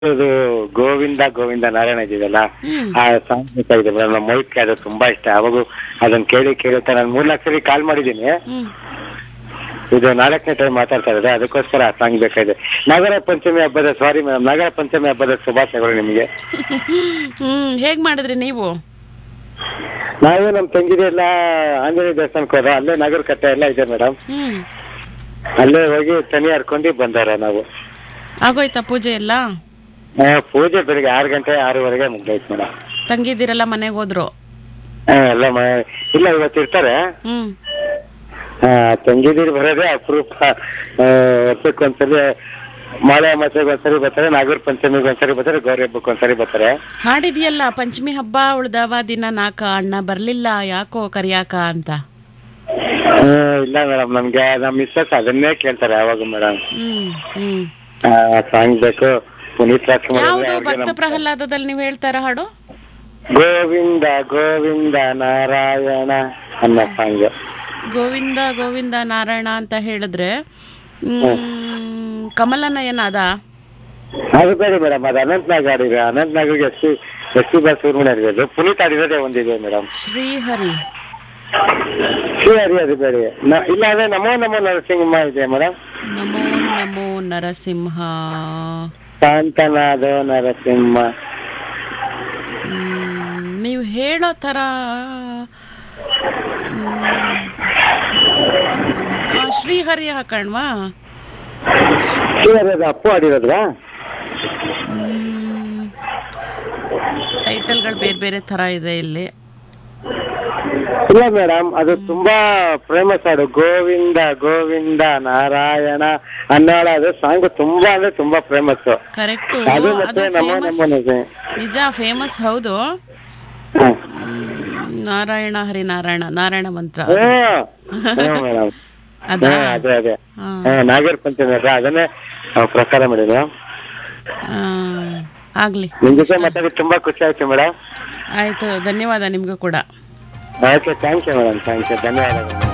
ಅದು ಗೋವಿಂದ ಗೋವಿಂದ ನಾರಾಯಣ ಇದೆಯಲ್ಲ ಹ್ಮ್. ಆ ಸಾಂಗ್ ಬೇಕಾಗಿದೆ ಮೇಡಮ್ ನಮ್ಮ ಮೈಕ್ ಅದು ತುಂಬಾ ಇಷ್ಟ ಅವಾಗೂ ಅದನ್ನ ಕೇಳಿ ಕೇಳುತ್ತಾ ನಾನು ಮೂರ್ನಾಲ್ಕು ಸರಿ ಕಾಲ್ ಮಾಡಿದ್ದೀನಿ ಹ್ಮ್ ಇದು ನಾಲ್ಕನೇ ಟೈಮ್ ಮಾತಾಡ್ತಾ ಇರೋದು ಅದಕ್ಕೋಸ್ಕರ ಆ ಸಾಂಗ್ ಬೇಕಾಗಿದೆ ನಾಗರ ಪಂಚಮಿ ಹಬ್ಬದ ಸಾರಿ ಮೇಡಮ್ ನಾಗರ ಪಂಚಮಿ ಹಬ್ಬದ ಶುಭಾಶಯಗಳು ನಿಮಗೆ ಹ್ಮ್ ಹೇಗ್ ಮಾಡಿದ್ರಿ ನೀವು ನಾವು ನಮ್ಮ ತಂಗಿದೆ ಎಲ್ಲ ಆಂಜನೇಯ ದೇವಸ್ಥಾನಕ್ಕೆ ಹೋದ ಅಲ್ಲೇ ನಾಗರ ಕಟ್ಟೆ ಎಲ್ಲ ಇದೆ ಮೇಡಮ್ ಹ್ಮ್ ಅಲ್ಲೇ ಹೋಗಿ ತನಿ ಹರ್ಕೊಂಡು ಬಂದವ್ರ ನಾವು ಆಗೋಯ್ತಾ ಪೂಜೆ ಎಲ್ಲ ಆ, ಪೂಜೆ ಬೆಳಿಗ್ಗೆ ಆರು ಗಂಟೆ ಆರೂವರೆಗೆ ಮುಗ್ದೈತೆ ಮೇಡಮ್ ತಂಗಿದಿರೆಲ್ಲ ಮನೆಗೆ ಹೋದ್ರು ಎಲ್ಲ ಮ- ಇಲ್ಲ ಇವತ್ತು ಇರ್ತಾರೆ ಹ್ಮ್ ಆ, ತಂಗಿದೀರು ಬರೋದೇ ಅಪರೂಪ ಆ, ವರ್ಷಕ್ಕೊಂದ್ಸಲಿ ಮಾಳೆ ಅಮಾಸೆಗೆ ಒಂದ್ಸರಿ ಬರ್ತಾರೆ ನಾಗರ ಪಂಚಮಿಗೆ ಒಂದ್ಸರಿ ಬರ್ತಾರೆ ಗೌರಿ ಹಬ್ಬಕ್ಕೆ ಒಂದ್ಸರಿ ಬರ್ತಾರೆ ಹಾಡಿದ್ಯಲ್ಲ ಪಂಚಮಿ ಹಬ್ಬ ಉಳ್ದವ ದಿನ ನಾಕ ಅಣ್ಣ ಬರ್ಲಿಲ್ಲ ಯಾಕೋ ಕರಿಯಾಕ ಅಂತ ಆ, ಇಲ್ಲ ಮೇಡಮ್ ನಮ್ಗೆ ನಮ್ಮ ಮಿಸ್ಸಸ್ ಅದನ್ನೇ ಕೇಳ್ತಾರೆ ಯಾವಾಗ ಮೇಡಮ್ ಹ್ಮ್ ಹ್ಮ್ ಸಾಂಗ್ ಬೇಕು ಪುನೀತ್ ರಾಜ್ಕುಮಾರ್ ಯಾವ್ದು ಅವ್ರಿಗೆ ಭಕ್ತ ನಮ್ಮ- ಪ್ರಹ್ಲಾದದಲ್ಲಿ ನೀವು ಹೇಳ್ತಾರ ಹಾಡು ಗೋವಿಂದ ಗೋವಿಂದ ನಾರಾಯಣ ಅನ್ನೋ ಸಾಂಗ್ ಗೋವಿಂದ ಗೋವಿಂದ ನಾರಾಯಣ ಅಂತ ಹೇಳಿದ್ರೆ ಹ್ಮ್ ಕಮಲನ ಏನದ ಅದು ಬೇರೆ ಮೇಡಮ್ ಅದು ಅನಂತ್ನಾಗ್ ಆಡಿದ್ರೆ ಅನಂತ್ನಾಗ್ಗೆ ಎಸ್ ಸಿ ಎಸ್ ಸಿ ಬಸ್ ಇರೋದು ಪುನೀತ್ ಆಡಿರೋದೇ ಒಂದಿದೆ ಮೇಡಮ್ ಶ್ರೀಹರಿ ಸರಿ ಅದು ಬೇರೆ ನ- ಇಲ್ಲ ಅಂದ್ರೆ ನಮೋ ನಮೋ ನರಸಿಂಹ ಇದೆ ಮೇಡಮ್ ನಮೋ ನಮೋ ನರಸಿಂಹ ಶಾಂತನಾದ ನರಸಿಂಹ ಹ್ಮ್, ನೀವು ಹೇಳೋ ಥರ ಹ್ಮ್, ಆ, ಶ್ರೀಹರಿ ಹಾಕಣ್ವಾ ಸರಿ ಅದು ಅಪ್ಪು ಆಡಿರೋದ್ರಾ ಟೈಟಲ್ಗಳು ಬೇರೆ ಬೇರೆ ಥರ ಇದೆ ಇಲ್ಲಿ ಇಲ್ಲ ಮೇಡಮ್ ಅದು ತುಂಬಾ ಫೇಮಸ್ ಹಾಡು ಗೋವಿಂದ ಗೋವಿಂದ ನಾರಾಯಣ ಅನ್ನೋಳ ಅದು ಸಾಂಗ್ ತುಂಬಾ ಅಂದ್ರೆ ತುಂಬಾ ಫೇಮಸ್ ಕರೆಕ್ಟು ಅದು ಅದು ಮತ್ತೆ ನಮೋ ಫೇಮಸ್ ನಮೋ ನರಸಿಂಹ ನಿಜ ಫೇಮಸ್ ಹೌದು ಹ್ಮ್. ಹ್ಮ್, ನಾರಾಯಣ ಹರಿ ನಾರಾಯಣ ನಾರಾಯಣ ಮಂತ್ರ ಹ್ಮ್. ಹ್ಮ್ ಮೇಡಮ್ ಅದಾ ಹ್ಮ್, ಅದೇ ಅದೇ ಹಾ. ಹ್ಮ್, ನಾಗರ ಪಂಚಮಿ ಅಲ್ಲ ಅದನ್ನೇ ನಾವು ಪ್ರಸಾರ ಮಾಡಿದ್ವಿ ಆ, ಆಗ್ಲಿ ನಿಮ್ ಜೊತೆ ಮಾತಾಡಿ ತುಂಬಾ ಖುಷಿ ಆಯ್ತು ಮೇಡಮ್ ಆಯ್ತು ಧನ್ಯವಾದ ನಿಮ್ಗೂ ಕೂಡ okay thank you madam thank you ಧನ್ಯವಾದಗಳು